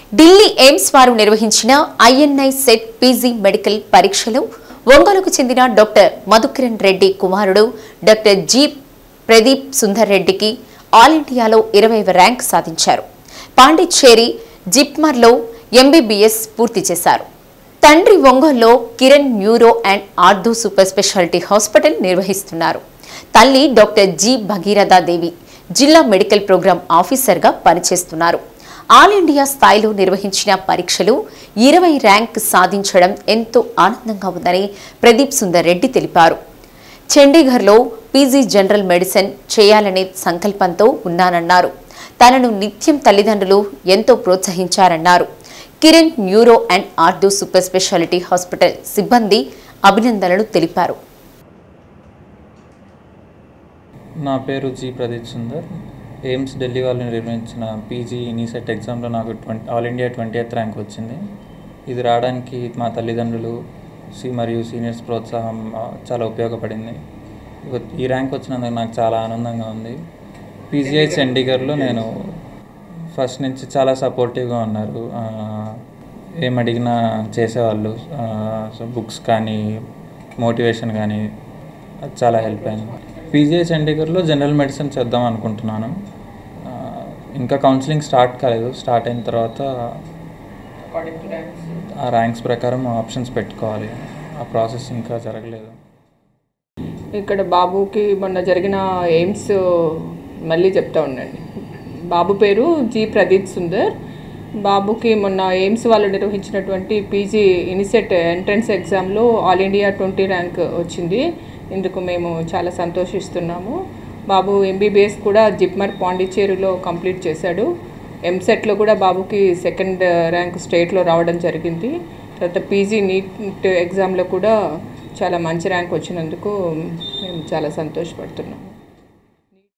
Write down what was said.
Delhi AIIMS వారు నిర్వహించిన INI set PG medical పరీక్షలో ఒంగోలుకు చెందిన డాక్టర్ మధుకిరణ్ రెడ్డి కుమారుడు డాక్టర్ జి ప్రదీప్ సుందర్ రెడ్డికి ఆల్ ఇండియాలో ఇరవైవ ర్యాంక్ సాధించారు పాండిచ్చేరి జిప్మర్లో ఎంబీబీఎస్ పూర్తి చేశారు తండ్రి ఒంగోలులో Kiran neuro and ortho super speciality hospital నిర్వహిస్తున్నారు తల్లి డాక్టర్ జి భగీరథాదేవి జిల్లా మెడికల్ ప్రోగ్రాం ఆఫీసర్గా పనిచేస్తున్నారు ఆల్ ఇండియా స్థాయిలో నిర్వహించిన పరీక్షలు ఇరవై ర్యాంక్ సాధించడం ఎంతో ఆనందంగా ఉందని ప్రదీప్ సుందర్ రెడ్డి తెలిపారు చండీగఢ్లో పీజీ జనరల్ మెడిసిన్ చేయాలనే సంకల్పంతో ఉన్నానన్నారు తనను నిత్యం తల్లిదండ్రులు ఎంతో ప్రోత్సహించారన్నారు Kiran neuro and ortho super speciality hospital సిబ్బంది అభినందనలు తెలిపారు నా పేరు జి ప్రదీప్ సుందర్ ఎయిమ్స్ ఢిల్లీ వాళ్ళు నిర్వహించిన పీజీ నీసెట్ ఎగ్జామ్లో నాకు twenty all India twenty eighth rank వచ్చింది ఇది రావడానికి మా తల్లిదండ్రులు సి మరియు సీనియర్స్ ప్రోత్సాహం ఆ, చాలా ఉపయోగపడింది ఇవ- ఈ ర్యాంక్ వచ్చినందుకు నాకు చాలా ఆనందంగా ఉంది పీజీఐ చండీగఢ్లో నేను ఫస్ట్ నుంచి చాలా సపోర్టివ్గా ఉన్నారు ఆ, ఏం అడిగినా చేసేవాళ్ళు ఆ, సో బుక్స్ కానీ మోటివేషన్ కానీ అది చాలా హెల్ప్ అయింది పీజీఐ చండీగఢ్లో జనరల్ మెడిసిన్ చేద్దాం అనుకుంటున్నాను ఆ, ఇంకా కౌన్సిలింగ్ స్టార్ట్ కాలేదు స్టార్ట్ అయిన తర్వాత ఆ ర్యాంక్స్ ప్రకారం ఆప్షన్స్ పెట్టుకోవాలి ఆ ప్రాసెస్ ఇంకా జరగలేదు ఇక్కడ బాబుకి మొన్న జరిగిన ఎయిమ్స్ మళ్ళీ చెప్తా ఉండండి బాబు పేరు జి ప్రదీప్ సుందర్ బాబుకి మొన్న ఎయిమ్స్ వాళ్ళు నిర్వహించినటువంటి పీజీ ఇనిసెట్ ఎంట్రన్స్ ఎగ్జామ్లో ఆల్ ఇండియా ట్వంటీ ర్యాంక్ వచ్చింది ఇందుకు మేము చాలా సంతోషిస్తున్నాము బాబు ఎంబీబీఎస్ కూడా జిప్మర్ పాండిచ్చేరిలో కంప్లీట్ చేశాడు ఎంసెట్లో కూడా బాబుకి సెకండ్ ర్యాంక్ స్టేట్లో రావడం జరిగింది తర్వాత పీజీ నీట్ ఎగ్జామ్లో కూడా చాలా మంచి ర్యాంక్ వచ్చినందుకు మేము చాలా సంతోషపడుతున్నాము